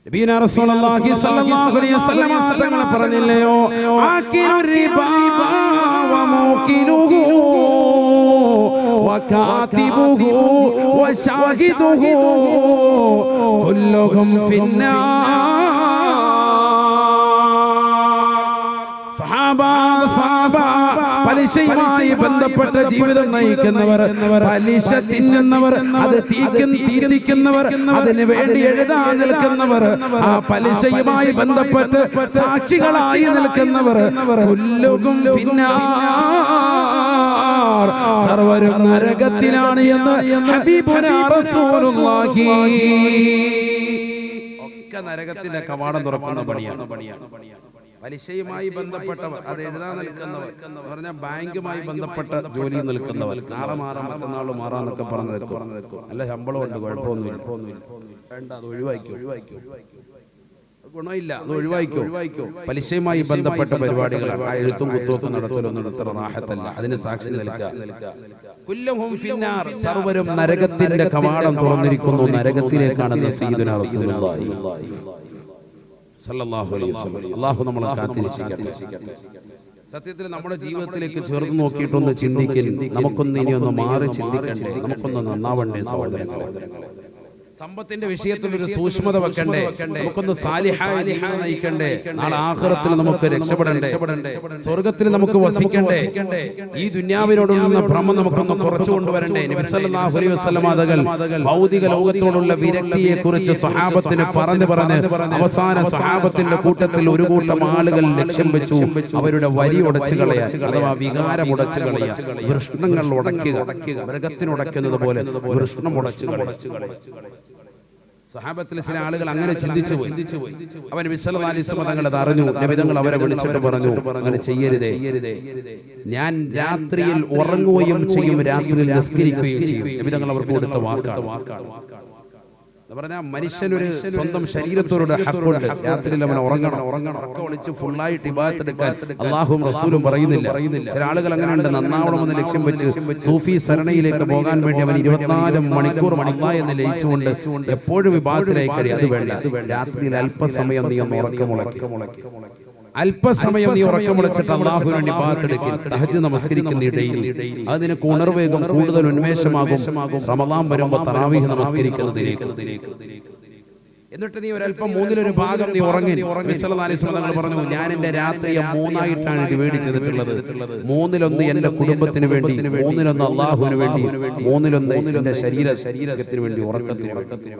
നബീന റസൂലുള്ളാഹി സ്വല്ലല്ലാഹു അലൈഹി വസല്ലം തങ്ങൾ പറഞ്ഞില്ലയോ ആകിലു റിബാ വമൂകിലുഹു വകാതിബുഹു വശാഹിദുഹു കുല്ലുഹും ഫിന്നാർ സഹാബ സഹാബ പലിശയുമായി ബന്ധപ്പെട്ട ജീവിതം നയിക്കുന്നവർ പലിശ തിന്നുന്നവർ അത് തീക്കുന്ന തീറ്റിക്കുന്നവർ അതിന് വേണ്ടി എഴുതാൻ നിൽക്കുന്നവർ ആ പലിശയുമായി ബന്ധപ്പെട്ട് സാക്ഷികളായി നിൽക്കുന്നവർ പുല്ലുകും ഫിന്നാർ സർവരും നരകത്തിലാണ് എന്ന് ഹബീബുനാ റസൂലുള്ളാഹി ഒക്കെ നരകത്തിന്റെ കവാടം തുറക്കുന്ന പണിയാണ് പലിശയുമായി ബന്ധപ്പെട്ടവർ അത് എഴുതാൻ നിൽക്കുന്നവർ എന്ന് പറഞ്ഞാൽ ബാങ്കുമായി ബന്ധപ്പെട്ട ജോലി നിൽക്കുന്നവർ നാളെ മാറാം മറ്റന്നാൾ മാറാന്നൊക്കെ പറഞ്ഞു നിൽക്കും നല്ല ശമ്പളമുണ്ട് കുഴപ്പമൊന്നുമില്ല വേണ്ട അത് ഒഴിവാക്കി ഒഴിവാക്കി ഗുണമില്ല അത് ഒഴിവായിക്കോ ഒഴിവായിക്കോ പലിശയുമായി ബന്ധപ്പെട്ട പരിപാടികളാണ് ആ എഴുത്തും കുത്തുമൊക്കെ നടത്തലൊന്നും ഇത്ര റാഹത്തല്ല അതിന് സാക്ഷി നിൽക്കുക കുല്ലഹും ഫിന്നാർ സർവരും നരകത്തിന്റെ കവാടം തുറന്നിരിക്കുന്നു നരകത്തിലേക്കാണ് സയ്യിദുനാ റസൂലുള്ളാഹി സല്ലല്ലാഹു അലൈഹി വസല്ലം അല്ലാഹു നമ്മളെ കാത്തിരക്ഷിക്കട്ടെ സത്യത്തിൽ നമ്മുടെ ജീവിതത്തിലേക്ക് ചേർന്ന് നോക്കിയിട്ടൊന്ന് ചിന്തിക്കൽ നമുക്കൊന്ന് ഇനി ഒന്ന് മാറി ചിന്തിക്കണ്ടേ നമുക്കൊന്ന് നന്നാവണ്ടേ സഹോദരങ്ങളെ സമ്പത്തിന്റെ വിഷയത്തിൽ ഒരു സൂക്ഷ്മത വെക്കണ്ടേ നമുക്കൊന്ന് സാലിഹായ ജീവിതം നയിക്കണ്ടേ നാളെ ആഹ്റത്തിൽ നമുക്ക് രക്ഷപ്പെടണ്ടേ സ്വർഗത്തിൽ നമുക്ക് വസിക്കണ്ടേ ഈ ദുന്യാവിനോടുള്ള ഭ്രമം നമുക്കൊന്ന് കുറച്ചു കൊണ്ടുവരണ്ടേ നബി സല്ലല്ലാഹു അലൈഹി വസല്ലം അതകൾ ഭൗതിക ലോകത്തോടുള്ള വിരക്തിയെ കുറിച്ച് സഹാബത്തിന് പറഞ്ഞു പറഞ്ഞ് അവസാന സഹാബത്തിന്റെ കൂട്ടത്തിൽ ഒരു കൂട്ടം ആളുകൾ ലക്ഷ്യം വെച്ചു അവരുടെ വരി ഉടച്ചു കളയാൻ അഥവാ വികാരം ഉടച്ചു കളയുക വൃഷ്ണങ്ങൾ ഉടയ്ക്കുക മൃഗത്തിനുടയ്ക്കുന്നത് പോലെ വൃഷ്ണം ഉടച്ചു കളയുക സഹാബത്തിലെ ചില ആളുകൾ അങ്ങനെ ചിന്തിച്ചു പോയി അവൻ വിസലതാലിസ് മതങ്ങൾ അത് അറിഞ്ഞു നബിതങ്ങൾ അവരെ വിളിച്ചിട്ട് പറഞ്ഞു അങ്ങനെ ചെയ്യരുതേ ഞാൻ രാത്രിയിൽ ഉറങ്ങുകയും ചെയ്യും രാത്രിയിൽ നിസ്കരിക്കുകയും ചെയ്യും നബിതങ്ങൾ അവർക്ക് കൊടുത്ത വാക്കാണ് എന്ന് പറഞ്ഞാൽ മനുഷ്യനൊരു സ്വന്തം ശരീരത്തോട് ഹക്കുണ്ട് രാത്രിയിൽ അവൻ ഉറങ്ങണം ഉറങ്ങണം ഉറക്കം ഒളിച്ച് ഫുള്ളായിട്ട് ഇബാത്തെടുക്കാൻ അള്ളാഹും റസൂലും പറയുന്നില്ല ചില ആളുകൾ അങ്ങനെയുണ്ട് നന്നാവണമെന്ന് ലക്ഷ്യം വെച്ച് സൂഫി സരണയിലേക്ക് പോകാൻ വേണ്ടി അവൻ ഇരുപത്തിനാല് മണിക്കൂർ മണിക്കൂർ എന്ന് ലയിച്ചുകൊണ്ട് എപ്പോഴും വിഭാഗത്തിലായി കഴിയും അത് വേണ്ട രാത്രിയിൽ അല്പസമയം നീ ഒന്ന് ഉറക്കമുളക്കി അല്പസമയം നീ ഉറക്കമുളച്ചിട്ട് അള്ളാഹുവിന് വേണ്ടി ബാത്തെടുക്കും തഹജ് നമസ്കരിക്കുന്ന ഡെയിലി അത് നിനക്ക് ഉണർവേഗം കൂടുതൽ ഉന്മേഷമാകും റമദാൻ വരുമ്പോ തറാവീഹ് നമസ്കരിക്കുന്നതിലേക്ക് എന്നിട്ട് നീ ഒരല്പം മൂന്നിലൊരു ഭാഗം നീ ഉറങ്ങി തങ്ങൾ പറഞ്ഞു ഞാൻ എന്റെ രാത്രിയെ മൂന്നായിട്ടാണ് ഡിവൈഡ് ചെയ്തിട്ടുള്ളത് മൂന്നിലൊന്ന് എന്റെ കുടുംബത്തിന് വേണ്ടി മൂന്നിലൊന്ന് അള്ളാഹുവിന് വേണ്ടി മൂന്നിലൊന്ന് എന്റെ ശരീര ശരീരത്തിന് വേണ്ടി ഉറക്കത്തിന് ഉറക്കത്തിന്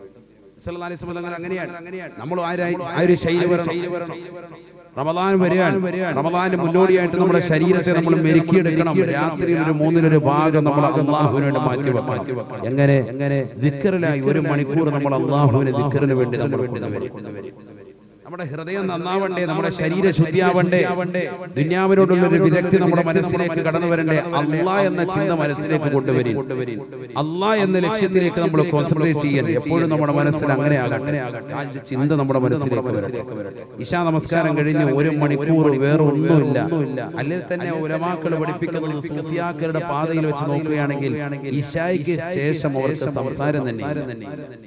വേണ്ടി അങ്ങനെയാണ് നമ്മൾ ആരായി ആ ഒരു ശൈലി വരണം റമദാൻ വരികയാണ് റമദാന് മുന്നോടിയായിട്ട് നമ്മുടെ ശരീരത്തെ നമ്മൾ മെരുക്കിയെടുക്കണം രാത്രി ഒരു മൂന്നിലൊരു ഭാഗം നമ്മൾ അള്ളാഹുവിന് വേണ്ടി മാറ്റി വെക്കണം എങ്ങനെ എങ്ങനെ ദിക്കറിലായി ഒരു മണിക്കൂർ നമ്മൾ അള്ളാഹുവിന് ദിക്കറിന് വേണ്ടി നമ്മൾ കൊണ്ടുവരും നമ്മുടെ ഹൃദയം നന്നാവണ്ടേ നമ്മുടെ ശരീര ശുദ്ധിയാവണ്ടേ ദുന്യാവിനോടുള്ള ഒരു വിരക്തി നമ്മുടെ മനസ്സിലേക്ക് കടന്നു വരണ്ടേ അള്ളാ എന്ന ചിന്ത മനസ്സിലേക്ക് കൊണ്ടുവരും അള്ളാ എന്ന ലക്ഷ്യത്തിലേക്ക് നമ്മൾ കോൺസെൻട്രേറ്റ് ചെയ്യാൻ എപ്പോഴും നമ്മുടെ മനസ്സിൽ അങ്ങനെ ആകട്ടെ ആ ഒരു ചിന്ത നമ്മുടെ മനസ്സിലേക്ക് വരട്ടെ ഇശാ നമസ്കാരം കഴിഞ്ഞ് ഒരു മണിക്കൂർ വേറെ ഒന്നുമില്ല അല്ലെങ്കിൽ തന്നെ ഉലമാക്കൾ പഠിപ്പിക്കുന്നത് സൂഫിയാക്കളുടെ പാതയിൽ വെച്ച് നോക്കുകയാണെങ്കിൽ ഇഷായ്ക്ക് ശേഷം അവർക്ക് സംസാരം തന്നെ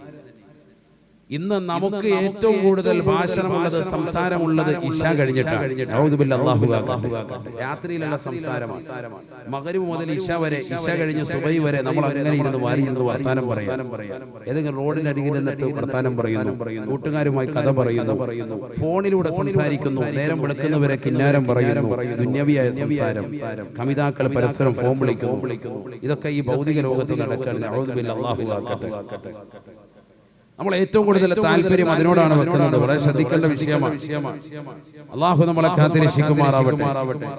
ഇന്ന് നമുക്ക് ഏറ്റവും കൂടുതൽ ഭാഷണമുള്ളത് സംസാരമുള്ളത് ഇഷ കഴിഞ്ഞിട്ടാണ് രാത്രിയിലുള്ള സംസാരമാണ് മകരുവ് മുതൽ ഇഷ വരെ ഇഷ കഴിഞ്ഞ് സുബൈ വരെ നമ്മൾ അങ്ങനെ ഇരുന്ന് വാരി ഇരുന്ന് വർത്താനം പറയാം ഏതെങ്കിലും റോഡിന്റെ അരികിൽ നിന്നിട്ട് വർത്താനം പറയുന്നു കൂട്ടുകാരുമായി കഥ പറയുന്നു ഫോണിലൂടെ സംസാരിക്കുന്നു നേരം വെളുക്കുന്നവരെ കിന്നാരം പറയുന്നു ദുന്യവിയായ സംസാരം കവിതാക്കൾ പരസ്പരം ഫോൺ വിളിക്കുന്നു ഇതൊക്കെ ഈ ഭൗതിക ലോകത്ത് നടക്കുകയാണ് അള്ളാഹു ആക്കട്ടെ നമ്മൾ ഏറ്റവും കൂടുതൽ താല്പര്യം അതിനോടാണ് വെക്കുന്നത് വളരെ ശ്രദ്ധിക്കേണ്ട വിഷയമാണ് അള്ളാഹു നമ്മളെ കാത്തിരക്ഷിക്കുമാറാവട്ടെ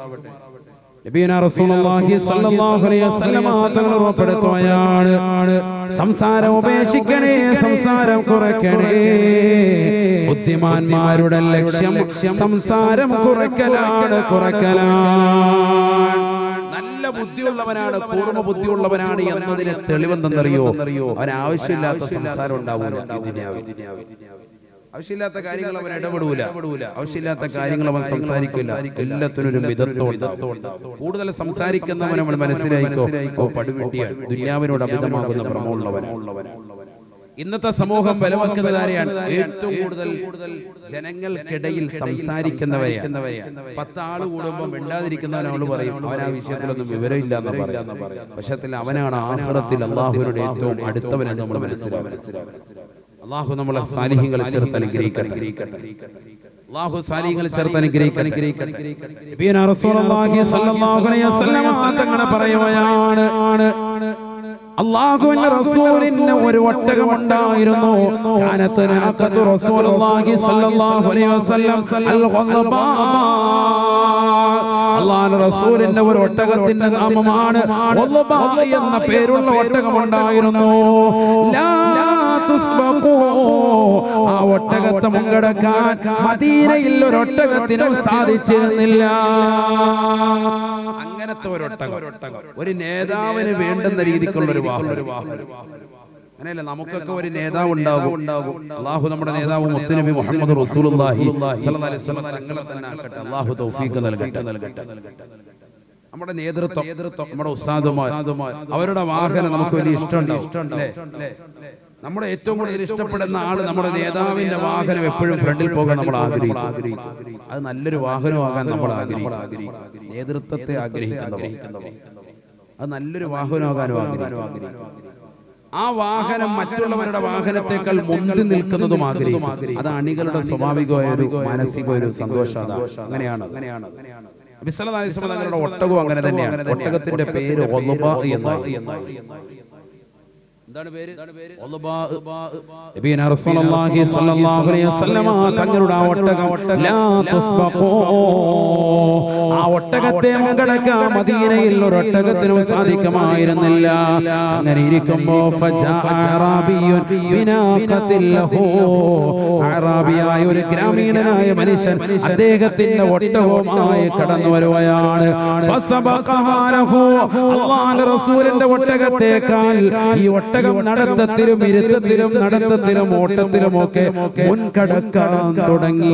നബിയന റസൂലുള്ളാഹി സ്വല്ലല്ലാഹു അലൈഹി വസല്ലമ തങ്ങൾ ഉറപ്പെടുത്തുകയാണ് സംസാരം ഉപേക്ഷിക്കണേ സംസാരം കുറയ്ക്കണേ ബുദ്ധിമാന്മാരുടെ ലക്ഷ്യം സംസാരം കുറയ്ക്കലാണ് കുറയ്ക്കലാണ് നല്ല ബുദ്ധിയുള്ളവനാണ് പൂർണ്ണ ബുദ്ധിയുള്ളവനാണ് എന്നതിന് തെളിവെന്തെന്നറിയോ അവൻ ആവശ്യമില്ലാത്ത സംസാരം ഉണ്ടാവൂല ഈ ദുനിയാവിൽ. ആവശ്യമില്ലാത്ത കാര്യങ്ങൾ അവൻ ഇടപെടൂല ആവശ്യമില്ലാത്ത കാര്യങ്ങൾ അവൻ സംസാരിക്കില്ല എല്ലാത്തിനും ഒരു മിതത്വം കൂടുതൽ സംസാരിക്കുന്നവൻ നമ്മൾ മനസ്സിലായിക്കോ ഓ പടുവിട്ടിയാണ് ദുന്യാവിനോട് അമിതമാകുന്ന ഭ്രമമുള്ളവൻ ഇന്നത്തെ സമൂഹം ബലവെക്കുന്നതാരെയാണ് ഏറ്റവും കൂടുതൽ ജനങ്ങൾക്കിടയിൽ സംസാരിക്കുന്നവരെയാണ് പത്ത് ആള് കൂടുമ്പോൾ മിണ്ടാതിരിക്കുന്നവനോട് പറയും അവൻ ആ വിഷയത്തിലൊന്നും വിവരമില്ല എന്ന് പറയാം പക്ഷത്തിൽ അവനാണ് ആഹ്റത്തിൽ അള്ളാഹുവിനോട് ഏറ്റവും അടുത്തവനെന്ന് നമ്മൾ മനസ്സിലാവും അള്ളാഹു നമ്മളെ സാലിഹ്യങ്ങളെ ചേർത്ത് അനുഗ്രഹിക്കട്ടെ അള്ളാഹു സാലിഹ്യങ്ങളെ ചേർത്ത് അനുഗ്രഹിക്കട്ടെ നബിയനാ റസൂലുള്ളാഹി സ്വല്ലല്ലാഹു അലൈഹി വസല്ലം തങ്ങളെ പറയുകയാണ് അള്ളാഹുവിന്റെ റസൂലിന് ഒരു ഒട്ടകമുണ്ടായിരുന്നു കാനത്ത് നാഖത്തു റസൂലുള്ളാഹി സ്വല്ലല്ലാഹു അലൈഹി വസല്ലം അൽ ഖദ്ബാ അള്ളാഹുവിന്റെ റസൂലിന്റെ ഒരു ഒട്ടകത്തിന്റെ നാമമാണ് ഖദ്ബാ എന്ന പേരുള്ള ഒട്ടകമുണ്ടായിരുന്നു ലാ തുസ്ബഖൂ ആ ഒട്ടകത്തെ മുങ്കടക്കാൻ മദീനയിൽ ഒരു ഒട്ടകത്തിനും സാധിച്ചിരുന്നില്ല അങ്ങനത്തെ ഒരു ഒട്ടകം ഒരു നേതാവിന് വേണ്ടുന്ന രീതിക്കുള്ള ഒരു വാഹനം അങ്ങനെയല്ല നമുക്കൊക്കെ ഒരു നേതാവ് ഉണ്ടാകും ഉണ്ടാകും അള്ളാഹു നമ്മുടെ നേതാവ് മുത്തുനബി മുഹമ്മദ് റസൂലുള്ളാഹി സ്വല്ലല്ലാഹി അലൈഹി വസല്ലം തങ്ങളെ തന്നെ ആക്കട്ടെ അള്ളാഹു തൗഫീഖ് നൽകട്ടെ നൽകട്ടെ നമ്മുടെ നേതൃത്വം നേതൃത്വം നമ്മുടെ ഉസ്താദുമാർ അവരുടെ വാഹനം നമുക്ക് വലിയ ഇഷ്ടമുണ്ടാവും അല്ലേ? നമ്മുടെ ഏറ്റവും കൂടുതൽ ഇഷ്ടപ്പെടുന്ന ആള് നമ്മുടെ നേതാവിന്റെ വാഹനം എപ്പോഴും ഫ്രണ്ടിൽ പോകാൻ നമ്മൾ ആഗ്രഹിക്കും അത് നല്ലൊരു വാഹനമാകാൻ നമ്മൾ ആഗ്രഹിക്കും നേതൃത്വത്തെ ആഗ്രഹിക്കുന്നവർ അത് നല്ലൊരു വാഹനമാകാനും ആഗ്രഹിക്കും ആ വാഹനം മറ്റുള്ളവരുടെ വാഹനത്തെക്കാൾ മുന്തി നിൽക്കുന്നതും ആഗ്രഹിക്കും അത് അണികളുടെ സ്വാഭാവികമായ ഒരു മാനസിക ഒരു സന്തോഷം അങ്ങനെയാണ് അങ്ങനെയാണ് തങ്ങളുടെ ഒട്ടകവും അങ്ങനെ തന്നെയാണ് ഒട്ടകത്തിന്റെ പേര് ഒലുബ എന്നായി എന്താണ് പേര് നബിയന റസൂലുള്ളാഹി സ്വല്ലല്ലാഹു അലൈഹി വസല്ലമ തങ്ങളുടെ ആ ഒട്ടകം ലാ തുസ്ബഖൂ ആ ഒട്ടകത്തെ മുങ്കടക്കാൻ മദീനയിൽ ഒരു ഒട്ടകത്തിനും സാധിക്കുമായിരുന്നില്ല അങ്ങനെ ഇരിക്കുമ്പോ ഫജാ അറാബിയുൻ ബിനാഖത്തിൽ ലഹു അറാബിയായ ഒരു ഗ്രാമീണനായ മനുഷ്യൻ അദ്ദേഹത്തിന്റെ ഒട്ടകവുമായി കടന്നു വരുകയാണ് ഫസബഖഹാ ലഹു അല്ലാഹുവിന്റെ റസൂലിന്റെ ഒട്ടകത്തേക്കാൾ ഈ ഒട്ടകം നടത്തത്തിലും ഇരുത്തത്തിലും നടത്തത്തിലും ഓട്ടത്തിലും ഒക്കെ മുൻകടക്കാൻ തുടങ്ങി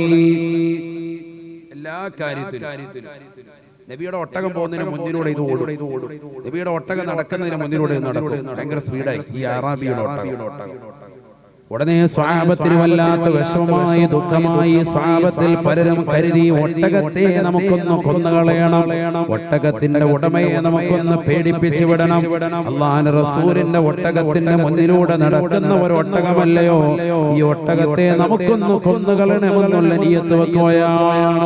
എല്ലാ കാര്യത്തിലും നബിയുടെ ഒട്ടകം പോകുന്നതിന് മുന്നിലൂടെ ഇത് ഓടും നബിയുടെ ഒട്ടകം നടക്കുന്നതിന് മുന്നിലൂടെ ഇത് നടക്കും ഭയങ്കര സ്പീഡായി ഈ അറാബിയുടെ ഒട്ടകം ഉടനെ സ്വാപത്തിന് വല്ലാത്ത വിഷമമായി ദുഃഖമായി സ്വാപത്തിൽ പലരും കരുതി ഒട്ടകത്തെ നമുക്കൊന്ന് കൊന്നുകളയണം ഒട്ടകത്തിന്റെ ഉടമയെ നമുക്കൊന്ന് പേടിപ്പിച്ചു വിടണം അള്ളാൻ റസൂലിന്റെ ഒട്ടകത്തിന്റെ മുന്നിലൂടെ നടക്കുന്ന ഒരു ഒട്ടകമല്ലയോ ഈ ഒട്ടകത്തെ നമുക്കൊന്ന് കൊന്നുകളയണമെന്നുള്ള നീയത്ത് വെക്കുകയാണ്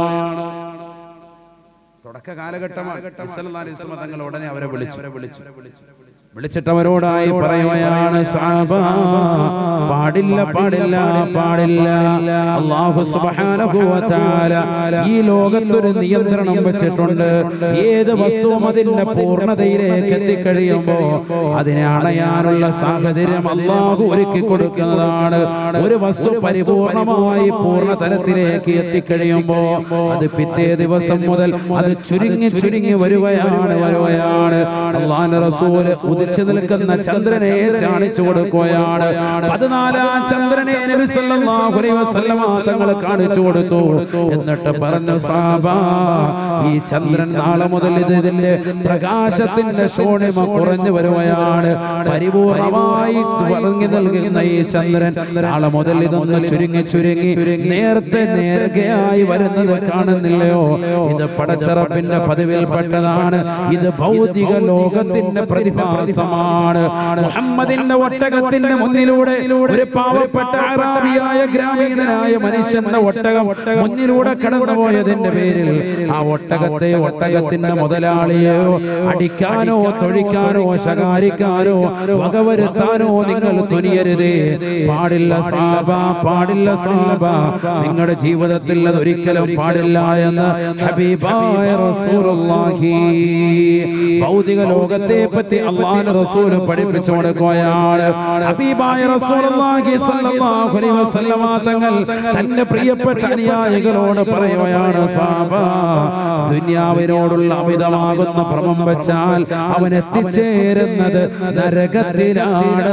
തുടക്ക കാലഘട്ടമാണ് തങ്ങൾ ഉടനെ അവരെ വിളിച്ചു വിളിച്ചു വിളിച്ചിട്ട് അവരോടായി പറയുകയാണ് സാബ പാടില്ല പാടില്ല പാടില്ല അള്ളാഹു സുബ്ഹാനഹു വ തആല ഈ ലോകത്തൊരു നിയന്ത്രണം വെച്ചിട്ടുണ്ട് ഏത് വസ്തുവും അതിന്റെ പൂർണ്ണതയിലേക്ക് എത്തിക്കഴിയുമ്പോ അതിനെ അണയാനുള്ള സാഹചര്യം അള്ളാഹു ഒരുക്കി കൊടുക്കുന്നതാണ് ഒരു വസ്തു പരിപൂർണമായി പൂർണ്ണ തലത്തിലേക്ക് എത്തിക്കഴിയുമ്പോ അത് പിറ്റേ ദിവസം മുതൽ അത് ചുരുങ്ങി ചുരുങ്ങി വരികയാണ് വരികയാണ് അള്ളാഹ് റസൂല് ഉദിച്ചു നിൽക്കുന്ന ചന്ദ്രനെ കാണിച്ചു കൊടുക്കുകയാണ് പതിനാലാം ചന്ദ്രനെ നബി സല്ലല്ലാഹു അലൈഹി വസല്ലമ തങ്ങൾ കാണിച്ചു കൊടുത്തു എന്നിട്ട് പറഞ്ഞു സാബ ഈ ചന്ദ്രൻ നാളെ മുതൽ ഇത് ഇതിന്റെ പ്രകാശത്തിന്റെ ശോണിമ കുറഞ്ഞു വരുകയാണ് പരിപൂർണമായി വളർന്നു നൽകുന്ന ഈ ചന്ദ്രൻ നാളെ മുതൽ ഇതൊന്ന് ചുരുങ്ങി ചുരുങ്ങി നേരത്തെ നേർഗയായി വരുന്നത് കാണുന്നില്ലയോ ഇത് പടച്ചറപ്പിന്റെ പതിവിൽപ്പെട്ടതാണ് ഇത് ഭൗതിക ലോകത്തിന്റെ പ്രതിഭാസമാണ് മുഹമ്മദിന്റെ ഒട്ടകത്തിന്റെ മുന്നിലൂടെ ഒരു പാവപ്പെട്ട അറാബിയായ ഗ്രാമീണനായ മനുഷ്യന്റെ ഒട്ടകം മുന്നിലൂടെ കടന്നുപോയതിന്റെ പേരിൽ ആ ഒട്ടകത്തെ ഒട്ടകത്തിന്റെ മുതലാളിയെയോ അടിക്കാനോ തൊഴിക്കാനോ ശകാരിക്കാനോ വകവരുത്താനോ നിങ്ങൾ തുനിയരുതേ പാടില്ല സാബ പാടില്ല സാബ നിങ്ങളുടെ ജീവിതത്തിൽ അത് ഒരിക്കലും പാടില്ല എന്ന് ഹബീബായ റസൂലുള്ളാഹി ഭൗതിക ലോകത്തെ പറ്റി അള്ളാഹു റസൂൽ പഠിപ്പിച്ചു കൊടുക്കുകയാണ് ഹബീബായ റസൂലുള്ളാഹി സ്വല്ലല്ലാഹു അലൈഹി വസല്ലമ തങ്ങൾ തന്റെ പ്രിയപ്പെട്ട അനുയായികളോട് പറയുകയാണ് സാബ ദുനിയാവിനോടുള്ള അമിതമാകുന്ന ഭ്രമം വെച്ചാൽ അവൻ എത്തിച്ചേരുന്നത് നരകത്തിലാണ്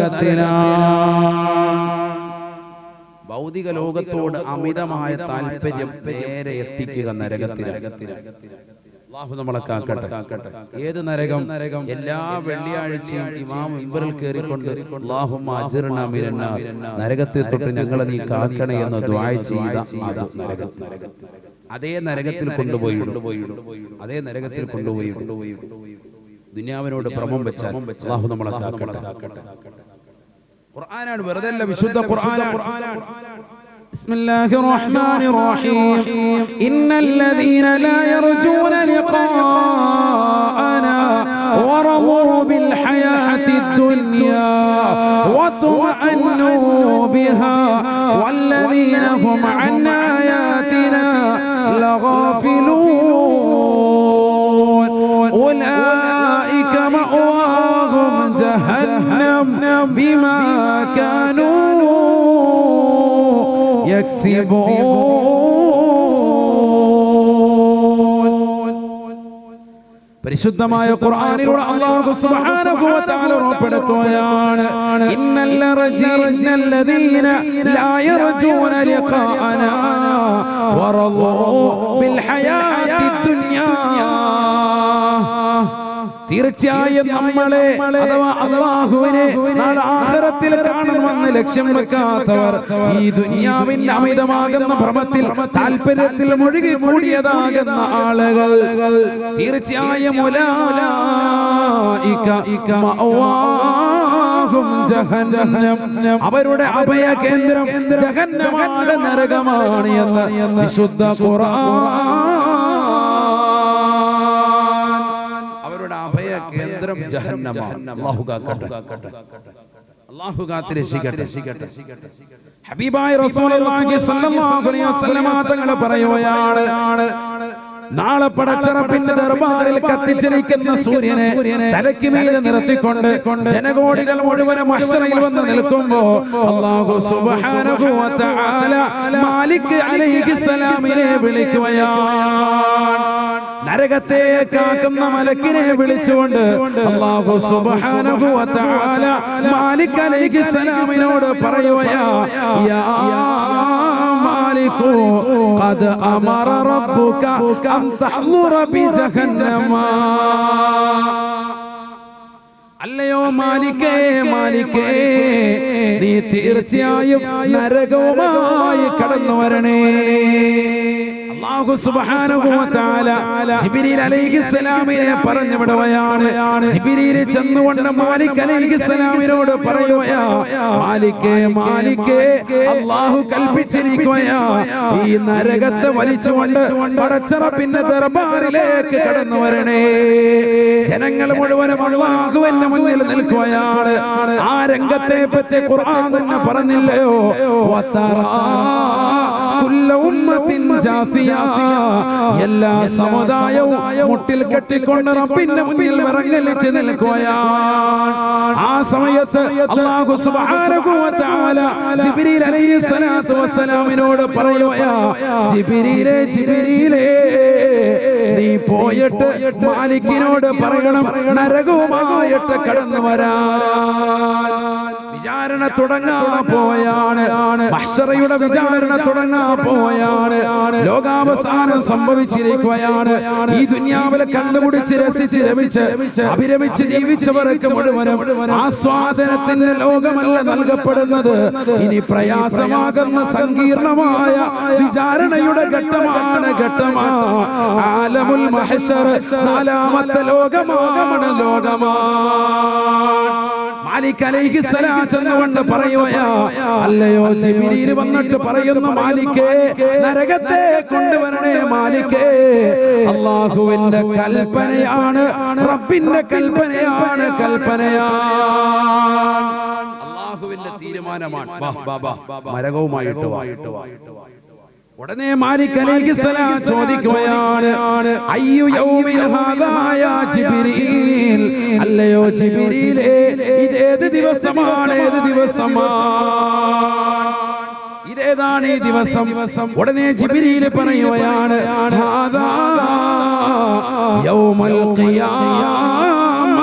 നരകത്തിലാണ് ഭൗതിക ലോകത്തോട് അമിതമായ താല്പര്യം നേരെ എത്തിക്കുക നരകത്തിൽ അള്ളാഹു നമ്മളെ കാക്കട്ടെ ഏത് നരകം എല്ലാ വെള്ളിയാഴ്ചയും ഇമാം ഇമ്പറിൽ കയറിക്കൊണ്ട് അള്ളാഹുമ്മ അജ്ർനാ മിനന്നാർ. നരകത്തെ തൊട്ട് ഞങ്ങളെ നീ കാക്കണേ എന്ന് ദ്വായ ചെയ്ത അത് നരകം അതേ നരകത്തിൽ കൊണ്ടുപോയി അതേ നരകത്തിൽ കൊണ്ടുപോയി ദുനിയാവിനോട് ഭ്രമം വെച്ചാൽ അള്ളാഹു നമ്മളെ കാക്കട്ടെ ഖുർആനാണ് വെറുതെ അല്ല വിശുദ്ധ ഖുർആനാണ് بسم الله الرحمن الرحيم إن الذين لا يرجون لقاءنا ورضوا بالحياة الدنيا واطمأنوا بها والذين هم عن آياتنا لغافلون أولئك مأواهم جهنم بما كانوا يكسبون പരിശുദ്ധമായ ഖുർആനിലൂടെ അല്ലാഹു സുബ്ഹാനഹു വ തആല ഉറപ്പെടുത്തുകയാണ് ഇന്നൽ റജി ഇന്നല്ലദീന ലാ യർജൂന ലിഖാഅനാ വറളൂ ബിൽ ഹയാത്തി ദുനിയാ തീർച്ചയായും നമ്മളെ അഥവാ അള്ളാഹുവിനെ നാളെ ആഖിറത്തിൽ കാണണമെന്ന് ലക്ഷ്യം വെക്കാത്തവർ ഈ ദുനിയാവിന്റെ അമിതമാകുന്ന ഭ്രമത്തിൽ താല്പര്യത്തിൽ മുഴുകി കൂടിയതാകുന്ന ആളുകൾ തീർച്ചയായും ഉലായിക മഅവാഹും ജഹന്നം അവരുടെ അഭയ കേന്ദ്രം ജഹന്നമാണ് നരകമാണ് എന്ന് വിശുദ്ധ ഖുർആൻ അവരുടെ അഭയ കേന്ദ്രം ജഹന്നമാണ് അല്ലാഹു കാക്കട്ടെ അല്ലാഹു കാത്ത് രക്ഷിക്കട്ടെ ഹബീബായ റസൂലുള്ളാഹി സ്വല്ലല്ലാഹു അലൈഹി വസല്ലമ തങ്ങൾ പറയുകയാണ് നാളെ പടച്ചറപ്പിന്റെ ദർബാറിൽ കത്തിച്ചിരിക്കുന്ന സൂര്യനെ തലയ്ക്ക് മീതെ നിർത്തിക്കൊണ്ട് ജനകോടികൾ മുഴുവൻ മഹ്ശറയിൽ വന്ന് നിൽക്കുമ്പോ അല്ലാഹു സുബ്ഹാനഹു വ തആല മാലിക് അലൈഹിസ്സലാമിനെ വിളിക്കുകയാണ് നരകത്തെ കാക്കുന്ന മലക്കിനെ വിളിച്ചുകൊണ്ട് അല്ലാഹു സുബ്ഹാനഹു വ തആല മാലിക് അലൈഹിസ്സലാമിനോട് പറയുകയാ യാ മാലികു ഖദ് അമറ റബ്ബുക അൻ തഹ്ളുറ ബി ജഹന്നമ അല്ലയോ മാലിക്കേ മാലിക്കേ നീ തീർച്ചയായും നരകവുമായി കടന്നു വരണേ അല്ലാഹു സുബ്ഹാനഹു വ തആല ജിബ്രീൽ അലൈഹിസ്സലാമിനെ പറഞ്ഞു വിടുകയാണ് ജിബ്രീൽ ചെന്നുകൊണ്ട് മാലിക് അലൈഹിസ്സലാമിനോട് പറയുകയാ മാലിക്കേ മാലിക്കേ അല്ലാഹു കൽപ്പിച്ചിരിക്കുകയാ ഈ നരകത്തെ വലിച്ചുകൊണ്ട് പടച്ചറപ്പിന്റെ ദർബാറിലേക്ക് കടന്നു വരണേ ജനങ്ങൾ മുഴുവനും അള്ളാഹുവിന്റെ മുന്നിൽ നിൽക്കുകയാണ് ആ രംഗത്തെ പറ്റി ഖുർആൻ തന്നെ പറഞ്ഞില്ലയോ വത്തറാ കുല്ല ഉമ്മത്തിൻ ജാസിയ എല്ലാ സമുദായവും മുട്ടിൽ കെട്ടിക്കൊണ്ട് റബ്ബിന്റെ മുന്നിൽ വിറങ്ങലിച്ച് നിൽക്കുകയാണ് ആ സമയത്ത് അല്ലാഹു സുബ്ഹാനഹു വ തആല ജിബ്രീൽ അലൈഹിസ്സലാത്തു വസ്സലാമിനോട് പറയുകയാ ജിബ്രീലേ ജിബ്രീലേ നീ പോയിട്ട് മാലിക്കിനോട് പറയണം നരകവുമായിട്ട് കടന്നു വരാൻ വിചാരണ തുടങ്ങാ പോയാണ് മഹ്ശറയുടെ വിചാരണ തുടങ്ങാ പോയാണ് ലോകാവസാനം സംഭവിച്ചിരിക്കുകയാണ് ഈ ദുന്യാവിലെ കണ്ടുപിടിച്ച് രസിച്ച് രമിച്ച് അഭിരമിച്ച് ജീവിച്ചവർക്ക് മുഴുവനും ആസ്വാദനത്തിന്റെ ലോകമല്ല നൽകപ്പെടുന്നത് ഇനി പ്രയാസമാകുന്ന സങ്കീർണമായ വിചാരണയുടെ ഘട്ടമാണ് ഘട്ടമാ ആലമുൽ മഹശർ നാലാമത്തെ ലോകമാണ് ലോകമാണ് മാലിക് അലൈഹിസ്സലാം ചെന്നുകൊണ്ട് പറയുകയാ അല്ലയോ ജിബിരിയിൽ വന്നിട്ട് പറയുന്നു മാലിക്കേ നരകത്തെ കൊണ്ടുവരണേ മാലിക്കേ അള്ളാഹുവിന്റെ കൽപ്പനയാണ് റബ്ബിന്റെ കൽപ്പനയാണ് കൽപ്പനയാണ് അള്ളാഹുവിന്റെ തീരുമാനമാണ് വാ, വാ, വാ, നരകവുമായിട്ട് വാ. ഉടനെ മാലിക് അലൈഹിസ്സലാം ചോദിക്കുകയാണ് അയ്യു യൗമിൻ ഹാദാ യാ ജിബ്രീൽ അല്ലയോ ജിബ്രീലേ ഇതേത് ദിവസമാണ് ഏത് ദിവസമാണ് ഇതേതാണ് ഈ ദിവസം ഉടനെ ജിബ്രീൽ പറയുകയാണ് ഹാദാ യൗമൽ ഖിയാമ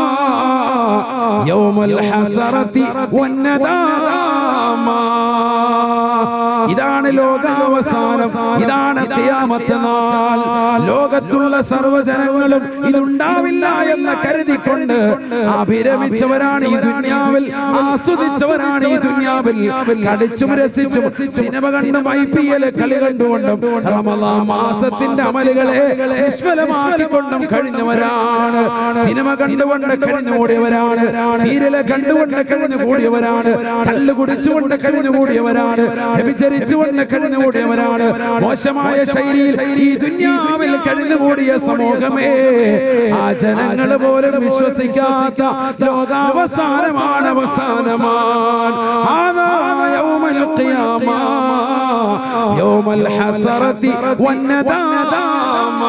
യൗമൽ ഹസറതി വന്നദാമ ഇതാണ് ലോകാവസാനം ഇതാണ് ഖിയാമത്ത് നാൾ ലോകത്തുള്ള സർവ്വജനങ്ങളും ഇതുണ്ടാവില്ല എന്ന് കരുതിക്കൊണ്ട് അഭിരമിച്ചവരാണ് ഈ ദുന്യാവിൽ ആസ്വദിച്ചവരാണ് ഈ ദുന്യാവിൽ കടിച്ചും രസിച്ചും സിനിമ കണ്ടും ഐ പി എൽ കളി കണ്ടുകൊണ്ടും റമദാൻ മാസത്തിന്റെ അമലുകളെ നിഷ്ഫലമാക്കിക്കൊണ്ടും കഴിഞ്ഞവരാണ് സിനിമ കണ്ടുകൊണ്ട് കഴിഞ്ഞുകൂടിയവരാണ് സീരിയല് കണ്ടുകൊണ്ട് കഴിഞ്ഞുകൂടിയവരാണ് കള്ളു കുടിച്ചുകൊണ്ട് കഴിഞ്ഞുകൂടിയവരാണ് വ്യഭിചരിച്ചുകൊണ്ട് കഴിഞ്ഞുകൂടിയവരാണ് മോശമായ ശൈലിയിൽ ഈ ദുന്യാവിൽ കഴിഞ്ഞുകൂടിയ സമൂഹമേ ആ ജനങ്ങൾ പോലും വിശ്വസിക്കാത്ത ലോകാവസാനമാണ് അവസാനമാണ് ആദാ യൗമൽ ഖിയാമ യൗമൽ ഹസറതി വന്നദാമ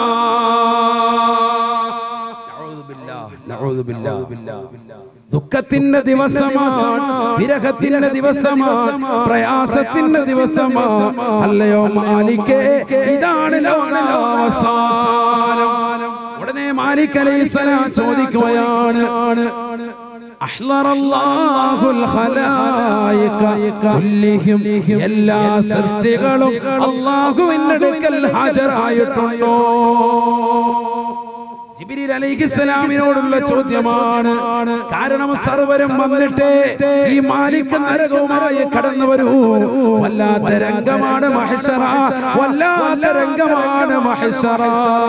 നഊദു ബില്ലാഹ് ദുഃഖത്തിന്റെ ദിവസമാണ് വിരഹത്തിന്റെ ദിവസമാണ് പ്രയാസത്തിന്റെ ദിവസമാണ് അല്ലയോ മാലിക്കേ ഇതാണ് ലോകാവസാനം ഉടനെ മാലിക് അലൈഹിസ്സലാം ചോദിക്കുകയാണ് أحضر الله الخلائق كلهم എല്ലാ സൃഷ്ടികളും അള്ളാഹുവിന്റെ അടുക്കൽ ഹാജരായിട്ടുണ്ടോ ജിബ്രീൽ അലൈഹിസ്സലാമിനോടുള്ള ചോദ്യമാണ് കാരണം സർവരും വന്നിട്ട് ഈ മാലിക് നരകവുമായി കടന്നു വരൂ വല്ലാത്ത രംഗമാണ് മഹശറ വല്ലാത്ത രംഗമാണ് മഹശറ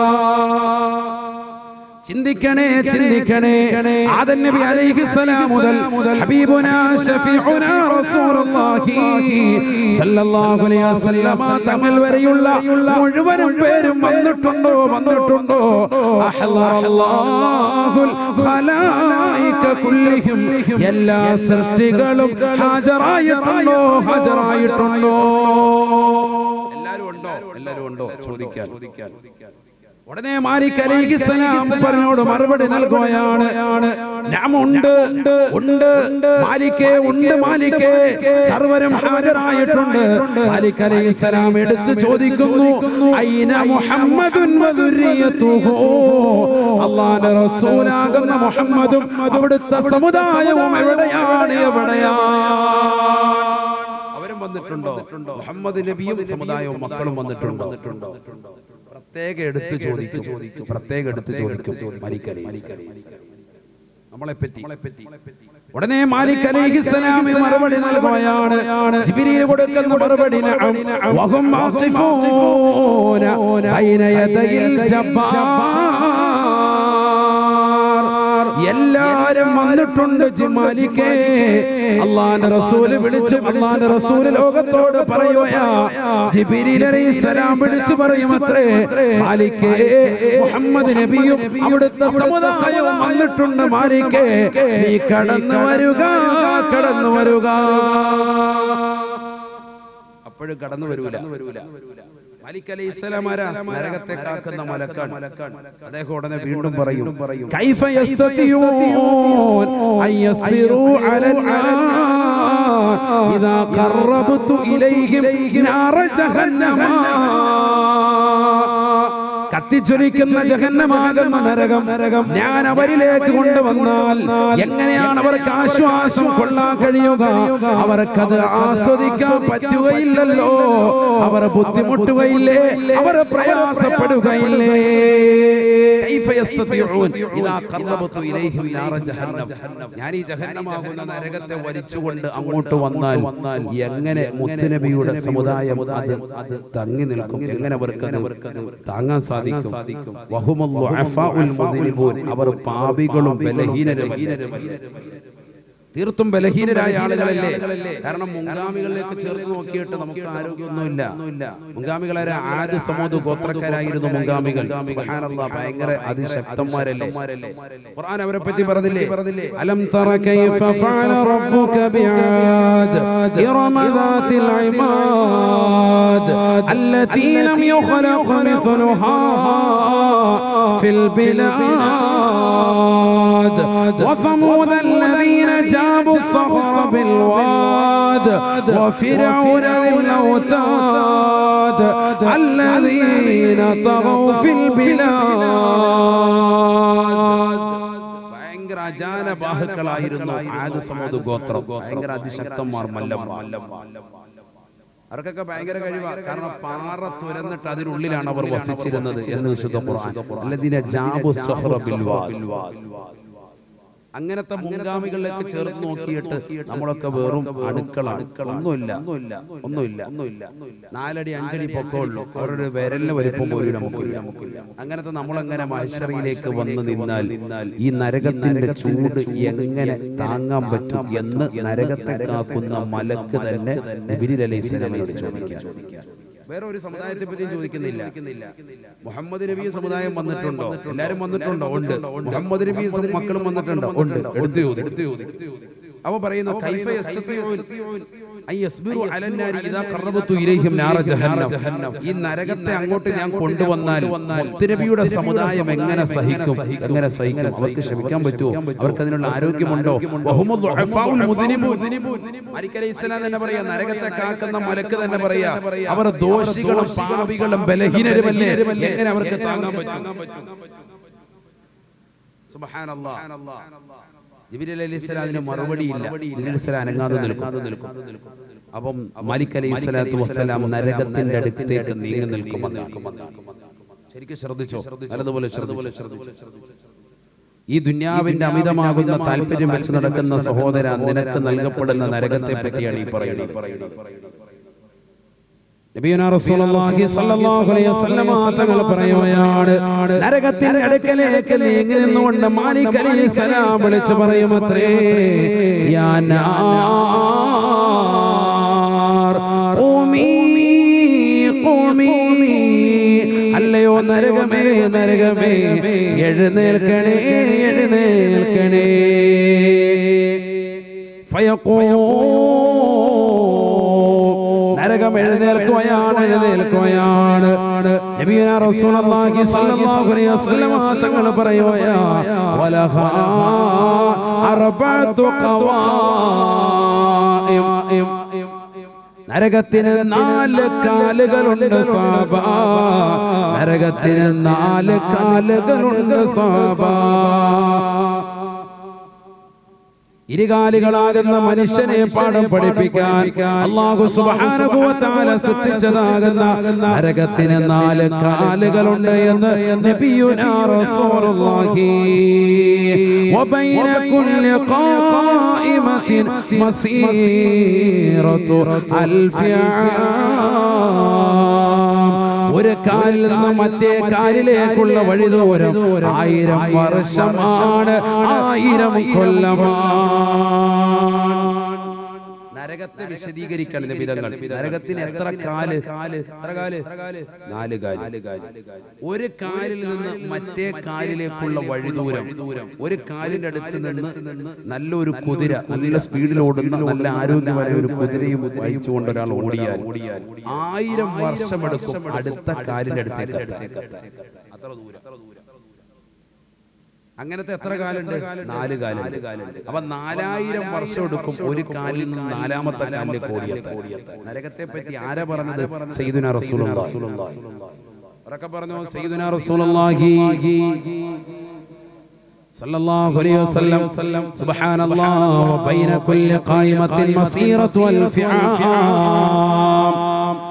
ചിന്തിക്കണേ ചിന്തിക്കണേ ആദൻ നബി അലൈഹിസ്സലാം മുതൽ ഹബീബുനാ ഷഫീഉനാ റസൂലുള്ളാഹി സല്ലല്ലാഹു അലൈഹി വസല്ലമ തങ്ങൾ വരെയുള്ള മുഴുവനും പേരും വന്നിട്ടുണ്ടോ വന്നിട്ടുണ്ടോ അഹ്ലറല്ലാഹുൽ ഖലായിക കുല്ലിഹിം എല്ലാ സൃഷ്ടികളും ഹാജരായിട്ടുണ്ടോ ഹാജരായിട്ടുണ്ടോ എല്ലാരും ഉണ്ടോ എല്ലാരും ഉണ്ടോ ചോദിക്കാൻ ഉടനെ മാലിക് അലൈഹിസ്സലാം പറഞ്ഞോട് മറുപടി നൽകുകയാണ് നാം ഉണ്ട് ഉണ്ട് മാലിക്കേ ഉണ്ട് മാലിക്കേ സർവരും ഹാജരായിട്ടുണ്ട് മാലിക് അലൈഹിസ്സലാം എടുത്തു ചോദിക്കുന്നു ഐന മുഹമ്മദുൻ വദുരിയതുഹു അല്ലാഹുവിന്റെ റസൂലാകുന്ന മുഹമ്മദും അവിടുത്തെ സമുദായവും എവിടെയാണ് എവിടെയാണ് അവരും വന്നിട്ടുണ്ടോ മുഹമ്മദ് നബിയും സമുദായവും മക്കളും വന്നിട്ടുണ്ടോ പ്രത്യേക എടുത്തു ചോദിക്കും ചോദിക്കും പ്രത്യേക എടുത്തു ചോദിക്കും മരിക്കലി നമ്മളെ പറ്റി ഉടനെ മാലിക് അലൈഹിസ്സലാമി മറുപടി നൽകുകയാണ് ജിബ്രീൽ കൊടുക്കുന്ന മറുപടി നഅം വഹും ആഖിഫൂന ബൈന യദയിൽ ജബ്ബാർ എല്ലാരും വന്നിട്ടുണ്ട് ജിമാലിക്കേ അള്ളാന്റെ റസൂല് വിളിച്ചു അള്ളാന്റെ റസൂല് ലോകത്തോട് പറയുകയാ ജിബിരിൽ അലൈഹിസ്സലാം വിളിച്ചു പറയുമത്രേ മാലിക്കേ മുഹമ്മദ് നബിയും അവിടുത്തെ സമുദായവും വന്നിട്ടുണ്ട് മാലിക്കേ നീ കടന്നു വരുക കടന്നു വരുക അപ്പോഴും കടന്നു വരൂല മാലിക് അലൈഹി ഇസ്ലാം ആരാ നരകത്തെ കാക്കുന്ന മലക്കാണ് അദ്ദേഹം ഉടനെ വീണ്ടും പറയും കൈഫ യസ്തതിയൂൻ അയസ്ബിറു അലൽ ഇദാ ഖറബതു ഇലൈഹിം നാറ ജഹന്നമ കത്തിച്ചൊലിക്കുന്ന ജഹന്നമാകുന്ന നരകം നരകം ഞാൻ അവരിലേക്ക് കൊണ്ടുവന്നാൽ എങ്ങനെയാണ് അവർക്ക് ആശ്വാസം കൊള്ളാൻ കഴിയുക അവർക്കത് ആസ്വദിക്കാൻ പറ്റുകയില്ലല്ലോ അവർ ബുദ്ധിമുട്ടുകയില്ലേ അവർ പ്രയാസപ്പെടുകയില്ലേ കൈഫ യസ്തതിഊൻ ഇദാ ഖറബതു ഇലൈഹിം നാറ ജഹന്നം ഞാൻ ഈ ജഹന്നമാകുന്ന നരകത്തെ വലിച്ചുകൊണ്ട് അങ്ങോട്ട് വന്നാൽ എങ്ങനെ മുത്തുനബിയുടെ സമുദായം അത് അത് തങ്ങി നിൽക്കും എങ്ങനെ അവർക്ക് അത് താങ്ങാൻ സാധിക്കും വഹുമുൽ ദുഅഫാഉൽ മുദ്നിബൂൻ അവർ പാപികളും ബലഹീനരും തീർത്തും ബലഹീനരായ ആളുകളല്ലേ കാരണം മുൻഗാമികളിലേക്ക് ചേർത്ത് നോക്കിയിട്ട് നമുക്ക് ആരോഗ്യമൊന്നുമില്ല മുൻഗാമികളായ ആദ്യ സമൂഹ ഗോത്രക്കാരായിരുന്നു മുൻഗാമികൾ സുബ്ഹാനല്ലാഹ് ഭയങ്കര അതിശക്തന്മാരല്ലേ ഖുർആൻ അവരെ പറ്റി പറഞ്ഞില്ലേ പറഞ്ഞില്ലേ അലം തറ കൈഫ ഫഅല റബ്ബുക ബിആദ് ഇറമ ദാതിൽ ഇമാദ് التي لم يخلق مثلها في البلاد وثمود الذين جابوا الصخر بالواد وفرعون ذي الاوتاد الذين طغوا في البلاد ഭയങ്കര അജാന ബാഹുക്കളായിരുന്നു ആദ്യ സമൂഹ ഗോത്രം ഭയങ്കര അതിശക്തന്മാർ മല്ലന്മാർ അവർക്കൊക്കെ ഭയങ്കര കഴിവാണ് കാരണം പാറ തുരന്നിട്ട് അതിനുള്ളിലാണ് അവർ വസിച്ചിരുന്നത് എന്ന് വിശുദ്ധ ഖുർആൻ അല്ലദീന ജാബു സഹറ ബിൽ വാദ്. അങ്ങനത്തെ മുൻഗാമികളിലേക്ക് ചേർത്ത് നോക്കിയിട്ട് നമ്മളൊക്കെ വെറും അടുക്കളാണ് ഒന്നുമില്ല ഒന്നുമില്ല ഒന്നുമില്ല നാലടി അഞ്ചടി പൊക്കമുള്ളൂ അവരുടെ വിരലിന് വലിപ്പം പോലും നമുക്കില്ല നമുക്കില്ല അങ്ങനത്തെ നമ്മളെങ്ങനെ മഹശറിയിലേക്ക് വന്ന് നിന്നാൽ ഈ നരകത്തിന്റെ ചൂട് എങ്ങനെ താങ്ങാൻ പറ്റും എന്ന് നരകത്തെ കാക്കുന്ന മലക്ക് തന്നെ നബിരി അലൈഹി സ്വലാമിനോട് ചോദിക്കാം വേറെ ഒരു സമുദായത്തെ പറ്റിയും ചോദിക്കുന്നില്ല മുഹമ്മദ് നബി സമുദായം വന്നിട്ടുണ്ടോ എല്ലാരും വന്നിട്ടുണ്ടോ ഉണ്ട് മുഹമ്മദ് നബി സം- മക്കളും വന്നിട്ടുണ്ടോ ഉണ്ട് എടുത്തു ചോദി അവ പറയുന്നു കൈഫ യസ്തതിഊൻ അൻ യസ്ബിറു അലൻ നാരി ഇദാ ഖറബതു ഇലൈഹിം നാറ ജഹന്നം ഈ നരകത്തെ അങ്ങോട്ട് ഞാൻ കൊണ്ടുവന്നാൽ മുത്തുനബിയുടെ സമുദായം എങ്ങനെ സഹിക്കും എങ്ങനെ സഹിക്കും അവർക്ക് ക്ഷമിക്കാൻ പറ്റുമോ അവർക്ക് അതിനുള്ള ആരോഗ്യമുണ്ടോ വഹുമു ദുഅഫാഉൽ മുദ്നിബൂൻ. മാലിക് അലൈഹി സ്വലാം തന്നെ പറയാ നരകത്തെ കാക്കുന്ന മലക്ക് തന്നെ പറയാ അവർ ദോഷികളും പാപികളും ബലഹീനരുമല്ലേ എങ്ങനെ അവർക്ക് താങ്ങാൻ പറ്റും സുബ്ഹാനല്ലാഹ് ജിബിരി അലൈഹി സ്വലാമിന് മറുപടി ഇല്ല ജിബിരി അലൈഹി സ്വലാം അനങ്ങാതെ നിൽക്കും അപ്പം മാലിക് അലൈഹി സ്വലാത്തു വസ്സലാം നരകത്തിന്റെ അടുത്തേക്ക് നീങ്ങി നിൽക്കുമെന്ന് ശരിക്കും ശ്രദ്ധിച്ചോ നല്ലതുപോലെ ശ്രദ്ധിച്ചു ഈ ദുന്യാവിന്റെ അമിതമാകുന്ന താല്പര്യം വെച്ച് നടക്കുന്ന സഹോദര നിനക്ക് നൽകപ്പെടുന്ന നരകത്തെ പറ്റിയാണ് ഈ പറയുന്നത് നബിയുനാ റസൂലുള്ളാഹി സ്വല്ലല്ലാഹു അലൈഹി വസല്ലമ തങ്ങൾ പറയുകയാണ് നരകത്തിന്റെ അടുക്കലേക്ക് നീങ്ങി നിന്നുകൊണ്ട് മാലിക് അലൈഹി സലാം വിളിച്ചു പറയുമത്രേ യാ നാർ ഖൂമി ഖൂമി അല്ലയോ നരകമേ നരകമേ എഴുന്നേൽക്കണേ എഴുന്നേൽക്കണേ ഫയഖൂ നരകം എഴുന്നേൽക്കുകയാണ് എഴുന്നേൽക്കുകയാണ് നബിയുനാ റസൂലുള്ളാഹി സ്വല്ലല്ലാഹു അലൈഹി വസല്ലം തങ്ങൾ പറയുകയാ വലഹാ അർബഅതു ഖവാഇം നരകത്തിന് നാല് കാലുകളുണ്ട് സാബ നരകത്തിന് നാല് കാലുകളുണ്ട് സാബ ഇരുകാലികളാകുന്ന മനുഷ്യനെ പാഠം പഠിപ്പിക്കാൻ അള്ളാഹു സുബ്ഹാനഹു വ തആല സൃഷ്ടിച്ചതാകുന്ന നരകത്തിന് നാല് കാലുകളുണ്ട് എന്ന് നബിയുനാ റസൂലുള്ളാഹി വബൈന കുല്ലി ഖായിമത്തിൻ മസീറത്തു അൽഫി ഒരു കാലിൽ നിന്ന് മറ്റേ കാലിലേക്കുള്ള വഴി ദൂരം ആയിരം വർഷമാണ് ആയിരം കൊല്ലമാണ് നരകത്തെ വിശദീകരിക്കണം നിബിധങ്ങൾ നരകത്തിന് എത്ര കാല് എത്ര കാല് നാല് കാല് ഒരു കാലിൽ നിന്ന് മറ്റേ കാലിലേക്കുള്ള വഴി ദൂരം ഒരു കാലിന്റെ അടുത്ത് നിന്ന് നല്ലൊരു കുതിര നല്ല സ്പീഡിൽ ഓടുന്ന നല്ല ആരോഗ്യമായ ഒരു കുതിരയും വഹിച്ചുകൊണ്ട് ഒരാൾ ഓടിയാൽ ആയിരം വർഷമെടുക്കും അടുത്ത കാലിന്റെ അടുത്തേക്ക് എത്താൻ. അത്ര ദൂരം അങ്ങനത്തെ എത്ര കാലുണ്ട് നാല് കാലുണ്ട് അപ്പൊ നാലായിരം വർഷം എടുക്കും ഒരു കാലിൽ നിന്ന് നാലാമത്തെ കാലിലേക്ക് ഓടിയെത്താൻ നരകത്തെ പറ്റി ആരാ പറഞ്ഞത് സയ്യിദുനാ റസൂലുള്ളാഹി ഉറക്കെ പറഞ്ഞു സയ്യിദുനാ റസൂലുള്ളാഹി സല്ലല്ലാഹു അലൈഹി വസല്ലം സുബ്ഹാനല്ലാഹ് വബൈന കുല്ലി ഖായിമത്തിൻ മസീറത്തു അൽഫിആം